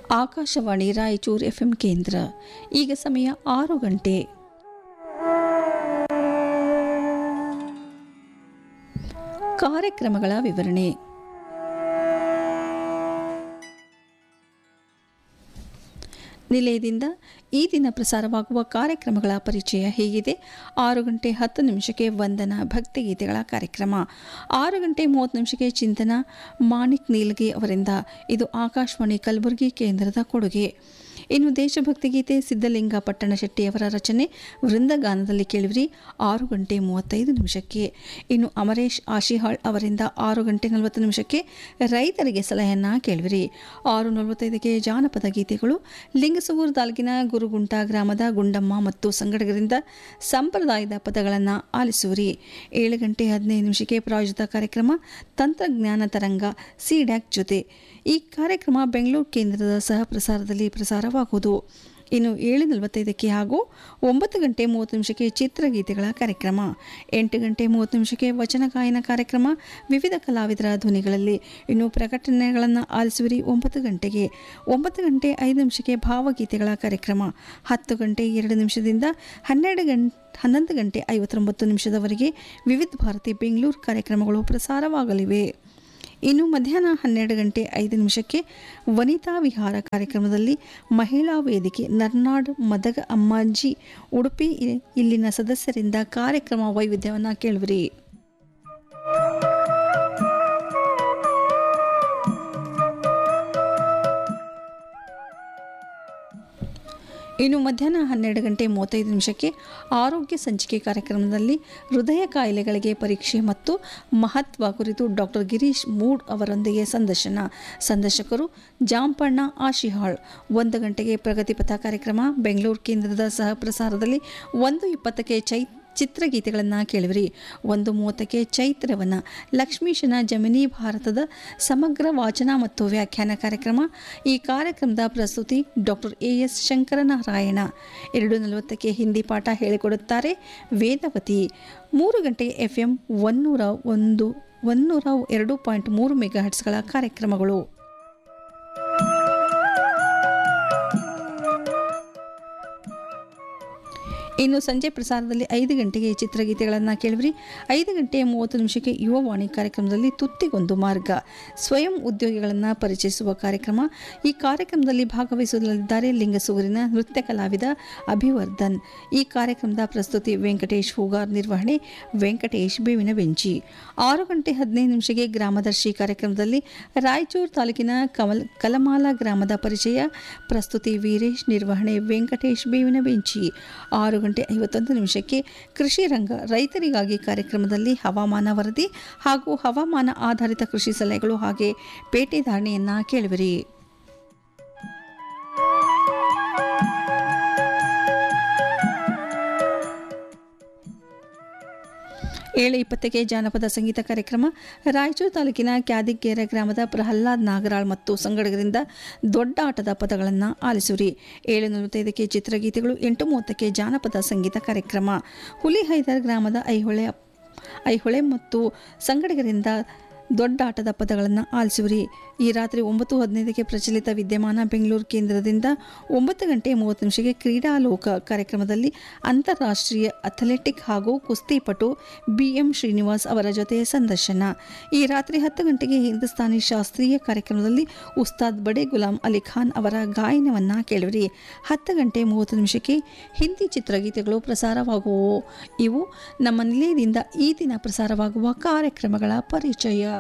Akashvani Raichur FM ಕೇಂದ್ರ ಈಗ ಸಮಯ ಆರು ಗಂಟೆ ಕಾರ್ಯಕ್ರಮಗಳ ವಿವರಣೆ ನಿಲಯದಿಂದ ಈ ದಿನ ಪ್ರಸಾರವಾಗುವ ಕಾರ್ಯಕ್ರಮಗಳ ಪರಿಚಯ ಹೀಗಿದೆ ಆರು ಗಂಟೆ ಹತ್ತು ನಿಮಿಷಕ್ಕೆ ವಂದನ ಭಕ್ತಿಗೀತೆಗಳ ಕಾರ್ಯಕ್ರಮ ಆರು ಗಂಟೆ ಮೂವತ್ತು ನಿಮಿಷಕ್ಕೆ ಚಿಂತನ ಮಾಣಿಕ್ ನೀಲಗಿ ಅವರಿಂದ ಇದು ಆಕಾಶವಾಣಿ ಕಲಬುರಗಿ ಕೇಂದ್ರದ ಕೊಡುಗೆ ಇನ್ನು ದೇಶಭಕ್ತಿ ಗೀತೆ ಸಿದ್ಧಲಿಂಗ ಪಟ್ಟಣ ಶೆಟ್ಟಿಯವರ ರಚನೆ ವೃಂದಗಾನದಲ್ಲಿ ಕೇಳಿವ್ರಿ ಆರು ಗಂಟೆ ಮೂವತ್ತೈದು ನಿಮಿಷಕ್ಕೆ ಇನ್ನು ಅಮರೇಶ್ ಆಶಿಹಾಳ್ ಅವರಿಂದ ಆರು ಗಂಟೆ ನಲವತ್ತು ನಿಮಿಷಕ್ಕೆ ರೈತರಿಗೆ ಸಲಹೆಯನ್ನು ಕೇಳಿವಿರಿ ಆರು ನಲವತ್ತೈದಕ್ಕೆ ಜಾನಪದ ಗೀತೆಗಳು ಲಿಂಗಸೂರು ತಾಲೂಕಿನ ಗುರುಗುಂಟ ಗ್ರಾಮದ ಗುಂಡಮ್ಮ ಮತ್ತು ಸಂಗಡಗರಿಂದ ಸಂಪ್ರದಾಯದ ಪದಗಳನ್ನು ಆಲಿಸುವಿರಿ ಏಳು ಗಂಟೆ ಹದಿನೈದು ನಿಮಿಷಕ್ಕೆ ಪ್ರಾಯೋಜಿತ ಕಾರ್ಯಕ್ರಮ ತಂತ್ರಜ್ಞಾನ ತರಂಗ ಸಿಡ್ಯಾಕ್ ಜೊತೆ ಈ ಕಾರ್ಯಕ್ರಮ ಬೆಂಗಳೂರು ಕೇಂದ್ರದ ಸಹ ಪ್ರಸಾರದಲ್ಲಿ ಪ್ರಸಾರವಾಗುವುದು ಇನ್ನು ಏಳು ನಲವತ್ತೈದಕ್ಕೆ ಹಾಗೂ ಒಂಬತ್ತು ಗಂಟೆ ಮೂವತ್ತು ನಿಮಿಷಕ್ಕೆ ಚಿತ್ರಗೀತೆಗಳ ಕಾರ್ಯಕ್ರಮ ಎಂಟು ಗಂಟೆ ಮೂವತ್ತು ನಿಮಿಷಕ್ಕೆ ವಚನ ಗಾಯನ ಕಾರ್ಯಕ್ರಮ ವಿವಿಧ ಕಲಾವಿದರ ಧ್ವನಿಗಳಲ್ಲಿ ಇನ್ನು ಪ್ರಕಟಣೆಗಳನ್ನು ಆಲಿಸುವಿರಿ ಒಂಬತ್ತು ಗಂಟೆಗೆ ಒಂಬತ್ತು ಗಂಟೆ ಐದು ನಿಮಿಷಕ್ಕೆ ಭಾವಗೀತೆಗಳ ಕಾರ್ಯಕ್ರಮ ಹತ್ತು ಗಂಟೆ ಎರಡು ನಿಮಿಷದಿಂದ ಹನ್ನೆರಡು ಗಂಟೆ ಹನ್ನೊಂದು ಗಂಟೆ ಐವತ್ತೊಂಬತ್ತು ನಿಮಿಷದವರೆಗೆ ವಿವಿಧ ಭಾರತಿ ಬೆಂಗಳೂರು ಕಾರ್ಯಕ್ರಮಗಳು ಪ್ರಸಾರವಾಗಲಿವೆ ಇನ್ನು ಮಧ್ಯಾಹ್ನ ಹನ್ನೆರಡು ಗಂಟೆ ಐದು ನಿಮಿಷಕ್ಕೆ ವನಿತಾ ವಿಹಾರ ಕಾರ್ಯಕ್ರಮದಲ್ಲಿ ಮಹಿಳಾ ವೇದಿಕೆ ನರ್ನಾಡ್ ಮದಗ ಅಮ್ಮಾಜಿ ಉಡುಪಿ ಇಲ್ಲಿನ ಸದಸ್ಯರಿಂದ ಕಾರ್ಯಕ್ರಮ ವೈವಿಧ್ಯವನ್ನು ಕೇಳುವಿರಿ ಇನ್ನು ಮಧ್ಯಾಹ್ನ ಹನ್ನೆರಡು ಗಂಟೆ ಮೂವತ್ತೈದು ನಿಮಿಷಕ್ಕೆ ಆರೋಗ್ಯ ಸಂಚಿಕೆ ಕಾರ್ಯಕ್ರಮದಲ್ಲಿ ಹೃದಯ ಕಾಯಿಲೆಗಳಿಗೆ ಪರೀಕ್ಷೆ ಮತ್ತು ಮಹತ್ವ ಕುರಿತು ಡಾಕ್ಟರ್ ಗಿರೀಶ್ ಮೂಡ್ ಅವರೊಂದಿಗೆ ಸಂದರ್ಶನ ಸಂದರ್ಶಕರು ಜಾಂಪಣ್ಣ ಆಶಿಹಾಳ್ ಒಂದು ಗಂಟೆಗೆ ಪ್ರಗತಿಪಥ ಕಾರ್ಯಕ್ರಮ ಬೆಂಗಳೂರು ಕೇಂದ್ರದ ಸಹ ಪ್ರಸಾರದಲ್ಲಿ ಒಂದು ಇಪ್ಪತ್ತಕ್ಕೆ ಚೈ ಚಿತ್ರಗೀತೆಗಳನ್ನು ಕೇಳಿವಿರಿ ಒಂದು ಮೂವತ್ತಕ್ಕೆ ಚೈತ್ರವನ ಲಕ್ಷ್ಮೀಶನ ಜಮಿನಿ ಭಾರತದ ಸಮಗ್ರ ವಾಚನ ಮತ್ತು ವ್ಯಾಖ್ಯಾನ ಕಾರ್ಯಕ್ರಮ ಈ ಕಾರ್ಯಕ್ರಮದ ಪ್ರಸ್ತುತಿ ಡಾಕ್ಟರ್ ಎ ಎಸ್ ಶಂಕರನಾರಾಯಣ ಎರಡು ನಲವತ್ತಕ್ಕೆ ಹಿಂದಿ ಪಾಠ ಹೇಳಿಕೊಡುತ್ತಾರೆ ವೇದವತಿ ಮೂರು ಗಂಟೆ ಎಫ್ ಎಂ ಒನ್ನೂರ ಒಂದು ಒನ್ನೂರ ಎರಡು ಪಾಯಿಂಟ್ ಮೂರು ಮೆಗಾ ಹಟ್ಸ್ಗಳ ಕಾರ್ಯಕ್ರಮಗಳು ಇನ್ನು ಸಂಜೆ ಪ್ರಸಾರದಲ್ಲಿ ಐದು ಗಂಟೆಗೆ ಚಿತ್ರಗೀತೆಗಳನ್ನು ಕೇಳಿದ್ರಿ ಐದು ಗಂಟೆ ಮೂವತ್ತು ನಿಮಿಷಕ್ಕೆ ಯುವವಾಣಿ ಕಾರ್ಯಕ್ರಮದಲ್ಲಿ ತುತ್ತಿಗೊಂದು ಮಾರ್ಗ ಸ್ವಯಂ ಉದ್ಯೋಗಿಗಳನ್ನು ಪರಿಚಯಿಸುವ ಕಾರ್ಯಕ್ರಮ ಈ ಕಾರ್ಯಕ್ರಮದಲ್ಲಿ ಭಾಗವಹಿಸಲಿದ್ದಾರೆ ಲಿಂಗಸೂರಿನ ನೃತ್ಯ ಕಲಾವಿದ ಅಭಿವರ್ಧನ್ ಈ ಕಾರ್ಯಕ್ರಮದ ಪ್ರಸ್ತುತಿ ವೆಂಕಟೇಶ್ ಹೂಗಾರ್ ನಿರ್ವಹಣೆ ವೆಂಕಟೇಶ್ ಬೇವಿನ ಬೆಂಚಿ ಆರು ಗಂಟೆ ಹದಿನೈದು ನಿಮಿಷಕ್ಕೆ ಗ್ರಾಮದರ್ಶಿ ಕಾರ್ಯಕ್ರಮದಲ್ಲಿ ರಾಯಚೂರು ತಾಲೂಕಿನ ಕಮಲ್ ಕಲಮಾಲ ಗ್ರಾಮದ ಪರಿಚಯ ಪ್ರಸ್ತುತಿ ವೀರೇಶ್ ನಿರ್ವಹಣೆ ವೆಂಕಟೇಶ್ ಬೇವಿನ ಬೆಂಚಿ ಆರು ಗಂಟೆ ಐವತ್ತೊಂದು ನಿಮಿಷಕ್ಕೆ ಕೃಷಿ ರಂಗ ರೈತರಿಗಾಗಿ ಕಾರ್ಯಕ್ರಮದಲ್ಲಿ ಹವಾಮಾನ ವರದಿ ಹಾಗೂ ಹವಾಮಾನ ಆಧಾರಿತ ಕೃಷಿ ಸಲಹೆಗಳು ಹಾಗೆ ಪೇಟೆ ಧಾರಣೆಯನ್ನು ಕೇಳುವಿರಿ ಏಳು ಇಪ್ಪತ್ತಕ್ಕೆ ಜಾನಪದ ಸಂಗೀತ ಕಾರ್ಯಕ್ರಮ ರಾಯಚೂರು ತಾಲೂಕಿನ ಕ್ಯಾದಿಗೇರ ಗ್ರಾಮದ ಪ್ರಹ್ಲಾದ್ ನಾಗರಾಳ್ ಮತ್ತು ಸಂಗಡಗರಿಂದ ದೊಡ್ಡ ಆಟದ ಪದಗಳನ್ನು ಆಲಿಸುರಿ ಏಳು ನಲವತ್ತೈದಕ್ಕೆ ಚಿತ್ರಗೀತೆಗಳು ಎಂಟು ಮೂವತ್ತಕ್ಕೆ ಜಾನಪದ ಸಂಗೀತ ಕಾರ್ಯಕ್ರಮ ಹುಲಿಹೈದರ್ ಗ್ರಾಮದ ಐಹೊಳೆ ಐಹೊಳೆ ಮತ್ತು ಸಂಗಡಿಗರಿಂದ ದೊಡ್ಡ ಆಟದ ಪದಗಳನ್ನು ಆಲಿಸುವಿರಿ ಈ ರಾತ್ರಿ ಒಂಬತ್ತು ಹದಿನೈದಕ್ಕೆ ಪ್ರಚಲಿತ ವಿದ್ಯಮಾನ ಬೆಂಗಳೂರು ಕೇಂದ್ರದಿಂದ ಒಂಬತ್ತು ಗಂಟೆ ಮೂವತ್ತು ನಿಮಿಷಕ್ಕೆ ಕ್ರೀಡಾಲೋಕ ಕಾರ್ಯಕ್ರಮದಲ್ಲಿ ಅಂತಾರಾಷ್ಟ್ರೀಯ ಅಥ್ಲೆಟಿಕ್ ಹಾಗೂ ಕುಸ್ತಿಪಟು ಬಿ ಎಂ ಶ್ರೀನಿವಾಸ್ ಅವರ ಜೊತೆ ಸಂದರ್ಶನ ಈ ರಾತ್ರಿ ಹತ್ತು ಗಂಟೆಗೆ ಹಿಂದೂಸ್ತಾನಿ ಶಾಸ್ತ್ರೀಯ ಕಾರ್ಯಕ್ರಮದಲ್ಲಿ ಉಸ್ತಾದ್ ಬಡೆ ಗುಲಾಂ ಅಲಿ ಖಾನ್ ಅವರ ಗಾಯನವನ್ನು ಕೇಳಿವಿರಿ ಹತ್ತು ಗಂಟೆ ಮೂವತ್ತು ನಿಮಿಷಕ್ಕೆ ಹಿಂದಿ ಚಿತ್ರಗೀತೆಗಳು ಪ್ರಸಾರವಾಗುವವು ಇವು ನಮ್ಮ ನಿಲಯದಿಂದ ಈ ದಿನ ಪ್ರಸಾರವಾಗುವ ಕಾರ್ಯಕ್ರಮಗಳ ಪರಿಚಯ